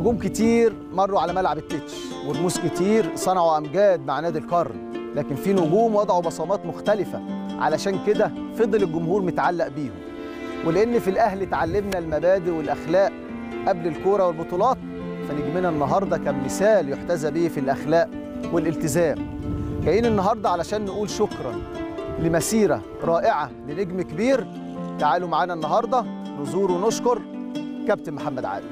نجوم كتير مروا على ملعب التتش ورموز كتير صنعوا امجاد مع نادي القرن لكن في نجوم وضعوا بصمات مختلفه علشان كده فضل الجمهور متعلق بيهم ولان في الاهلي اتعلمنا المبادئ والاخلاق قبل الكوره والبطولات فنجمنا النهارده كان مثال يحتذى به في الاخلاق والالتزام جايين النهارده علشان نقول شكرا لمسيره رائعه لنجم كبير تعالوا معانا النهارده نزور ونشكر كابتن محمد عادل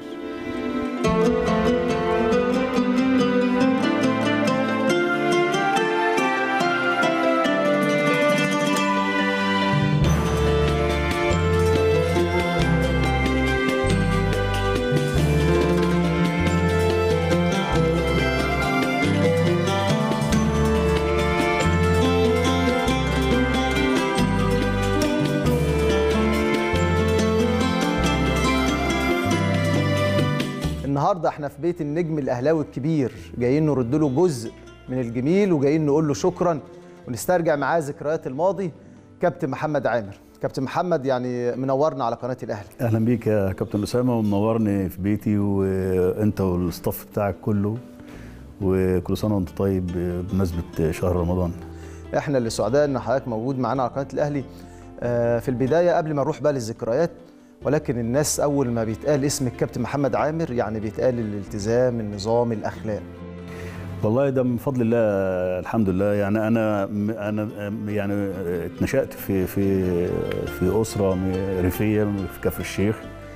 النهارده احنا في بيت النجم الاهلاوي الكبير جايين نرد له جزء من الجميل وجايين نقول له شكرا ونسترجع معاه ذكريات الماضي كابتن محمد عامر كابتن محمد يعني منورنا على قناه الاهلي اهلا بيك يا كابتن اسامه ومنورني في بيتي وانت والستاف بتاعك كله وكل سنه وانت طيب بمناسبه شهر رمضان احنا اللي سعداء ان حضرتك موجود معانا على قناه الاهلي آه، في البدايه قبل ما نروح بقى للذكريات ولكن الناس اول ما بيتقال اسم الكابتن محمد عامر يعني بيتقال الالتزام النظام الاخلاق والله ده من فضل الله الحمد لله يعني انا انا يعني اتنشأت في في في اسره ريفيه في كفر الشيخ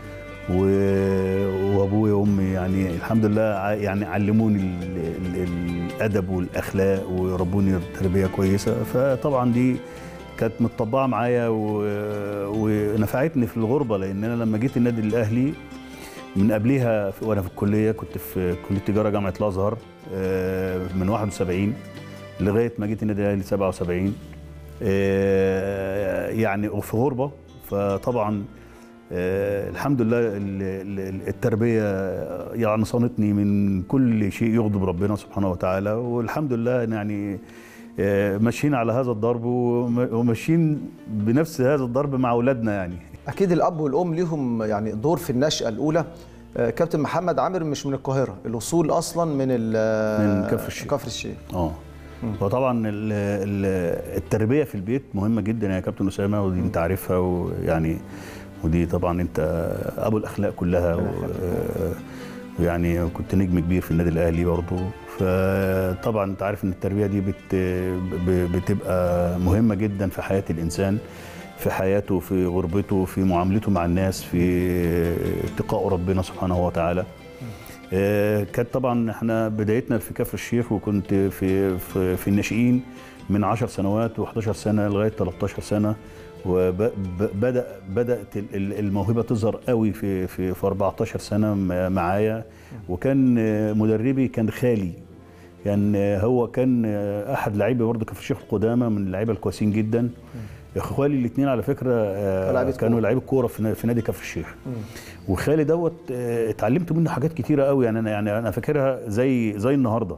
و- وابويا وامي يعني الحمد لله ع- يعني علموني ال- ال- الادب والاخلاق وربوني تربيه كويسه فطبعا دي كانت متطبعه معايا و- ونفعتني في الغربه لان انا لما جيت النادي الاهلي من قبليها في- وانا في الكليه كنت في كليه تجاره جامعه الازهر آه، من 71 لغايه ما جيت النادي الاهلي 77 آه، يعني في غربه فطبعا آه، الحمد لله ال- ال- التربيه يعني صانتني من كل شيء يغضب ربنا سبحانه وتعالى والحمد لله يعني آه، ماشيين على هذا الضرب وم- وماشيين بنفس هذا الضرب مع اولادنا يعني اكيد الاب والام ليهم يعني دور في النشاه الاولى آه، كابتن محمد عامر مش من القاهره الاصول اصلا من ال- من كفر الشيخ. كفر الشيخ اه وطبعا ال- ال- التربيه في البيت مهمه جدا يا كابتن اسامه ودي انت عارفها ويعني ودي طبعا انت ابو الاخلاق كلها و- ويعني كنت نجم كبير في النادي الاهلي برضه فطبعا انت عارف ان التربيه دي بت ب- بتبقى مهمه جدا في حياه الانسان في حياته في غربته في معاملته مع الناس في اتقاء ربنا سبحانه وتعالى آه، كانت طبعا احنا بدايتنا في كفر الشيخ وكنت في في, في الناشئين من 10 سنوات و11 سنه لغايه 13 سنه وبدا بدات ال- ال- الموهبه تظهر قوي في في في 14 سنه م- معايا وكان آه، مدربي كان خالي كان آه، هو كان آه، احد لاعبي برضه كفر الشيخ القدامى من اللعيبه الكويسين جدا اخوالي الاثنين على فكره آه، لعيبة كانوا كورة. لعيبه كوره في نا- في نادي كفر الشيخ وخالي دوت آه، اتعلمت منه حاجات كتيره قوي يعني انا يعني انا فاكرها زي زي النهارده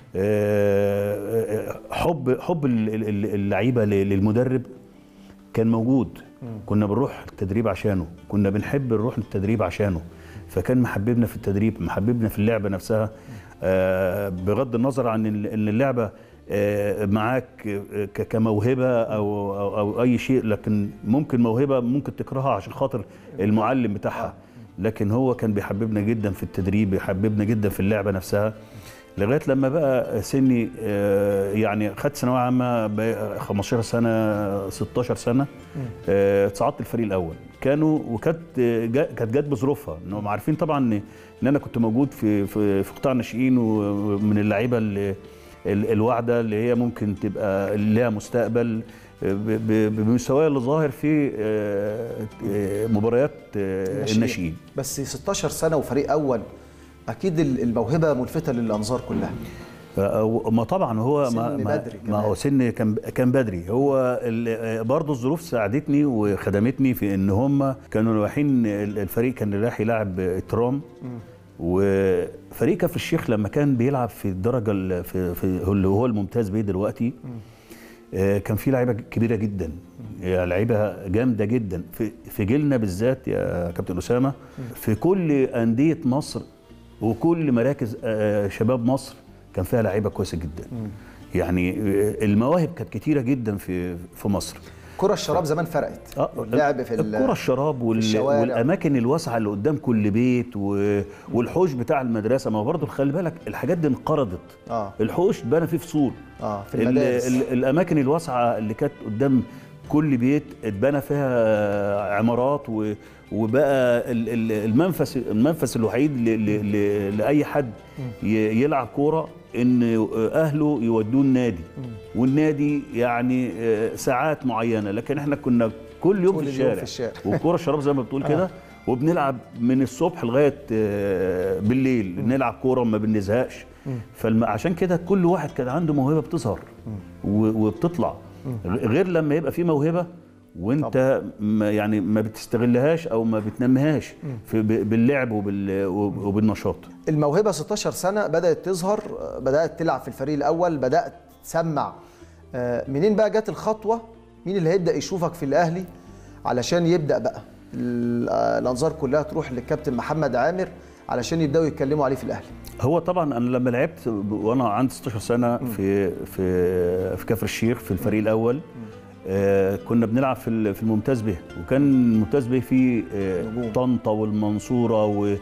آه، آه، حب حب ال- ال- ال- اللعيبه ل- للمدرب كان موجود كنا بنروح التدريب عشانه كنا بنحب نروح التدريب عشانه فكان محببنا في التدريب محببنا في اللعبه نفسها آه، بغض النظر عن ال- ان اللعبه آه، معاك آه، ك- كموهبه او او او اي شيء لكن ممكن موهبه ممكن تكرهها عشان خاطر المعلم بتاعها لكن هو كان بيحببنا جدا في التدريب بيحببنا جدا في اللعبه نفسها لغايه لما بقى سني آه، يعني خدت ثانويه عامه بقى 15 سنه 16 سنه آه، اتصعدت الفريق الاول كانوا وكانت آه، جا- كانت جت بظروفها انهم عارفين طبعا ان ان انا كنت موجود في في في قطاع الناشئين ومن اللعيبه اللي ال- الواعده اللي هي ممكن تبقى لها مستقبل آه، ب- ب- بمستواي اللي ظاهر في آه، آه، مباريات آه، الناشئين بس 16 سنه وفريق اول اكيد ال- الموهبه ملفته للانظار كلها أو- ما طبعا هو سن ما, ما, بدري ما كمان. هو سن كان كان بدري هو ال- برضه الظروف ساعدتني وخدمتني في ان هم كانوا رايحين الفريق كان رايح يلعب اترام وفريق كفر الشيخ لما كان بيلعب في الدرجه ال- في, في اللي هو الممتاز بيه دلوقتي آه، كان في لعيبه كبيره جدا يعني لعيبه جامده جدا في في جيلنا بالذات يا كابتن اسامه في كل انديه مصر وكل مراكز آه، شباب مصر كان فيها لعيبه كويسه جدا يعني آه، المواهب كانت كتيره جدا في في مصر كرة الشراب زمان فرقت اه اللعب في ال- الكرة الشراب وال... الشوارع. والاماكن الواسعه اللي قدام كل بيت و... والحوش بتاع المدرسه ما هو برضه خلي بالك الحاجات دي انقرضت اه الحوش اتبنى فيه فصول اه في ال... المدارس ال... الاماكن الواسعه اللي كانت قدام كل بيت اتبنى فيها عمارات و... وبقى ال- ال- المنفس المنفس الوحيد ل... ل... ل... لاي حد ي... يلعب كوره ان اهله يودوه النادي والنادي يعني آه، ساعات معينه لكن احنا كنا كل يوم طول في اليوم الشارع في الشارع. والكوره الشراب زي ما بتقول كده وبنلعب من الصبح لغايه آه، بالليل نلعب كوره ما بنزهقش فعشان كده كل واحد كان عنده موهبه بتظهر و- وبتطلع غ- غير لما يبقى في موهبه وانت ما يعني ما بتستغلهاش او ما بتنميهاش في ب- باللعب وبال وبالنشاط الموهبة 16 سنة بدأت تظهر آه، بدأت تلعب في الفريق الأول بدأت تسمع آه، منين بقى جت الخطوة مين اللي هيبدأ يشوفك في الأهلي علشان يبدأ بقى ال- آه، الأنظار كلها تروح للكابتن محمد عامر علشان يبدأوا يتكلموا عليه في الأهلي هو طبعا انا لما لعبت ب- وانا عندي 16 سنه في في في كفر الشيخ في الفريق الاول آه كنا بنلعب في ال- في الممتاز به وكان الممتاز به فيه آه نجوم. طنطا والمنصوره و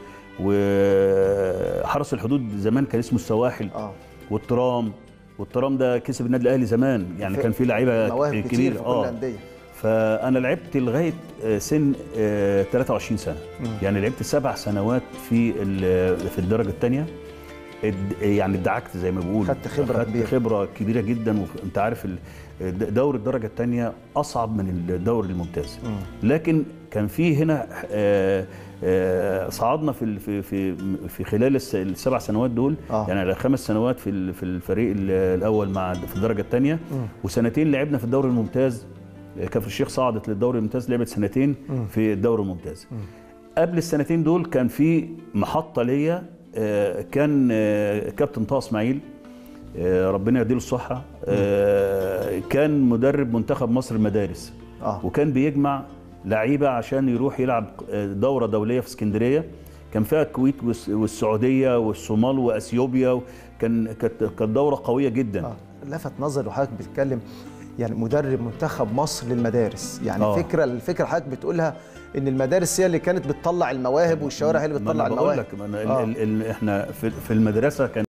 وحرس الحدود زمان كان اسمه السواحل اه والترام والترام ده كسب النادي الاهلي زمان يعني في- كان فيه لعيبه مواهب كتير كبيره في كل الأندية فانا لعبت لغايه آه، سن آه، 23 سنه يعني لعبت سبع سنوات في ال- في الدرجه الثانيه يعني ادعكت زي ما بقول خدت خبرة خدت كبيرة. خبره كبيره جدا وانت عارف ال- د- دوري الدرجه الثانيه اصعب من الدوري الممتاز لكن كان في هنا آه، آه، صعدنا في ال- في في في خلال الس- السبع سنوات دول آه. يعني على خمس سنوات في ال- في الفريق ال- الاول مع في الدرجه الثانيه وسنتين لعبنا في الدوري الممتاز كفر الشيخ صعدت للدوري الممتاز لعبت سنتين في الدوري الممتاز قبل السنتين دول كان في محطه ليا آه، كان آه، كابتن طه اسماعيل آه، ربنا يديله الصحه آه، كان مدرب منتخب مصر المدارس اه وكان بيجمع لعيبه عشان يروح يلعب دوره دوليه في اسكندريه كان فيها الكويت والس- والسعوديه والصومال واثيوبيا كان كانت كانت دوره قويه جدا اه لفت نظري وحضرتك بتتكلم يعني مدرب منتخب مصر للمدارس يعني آه. فكره الفكره حضرتك بتقولها ان المدارس هي اللي كانت بتطلع المواهب والشوارع هي اللي ما بتطلع أنا بقول المواهب لك ما أنا ال- آه. ال- ال- احنا في في المدرسه كان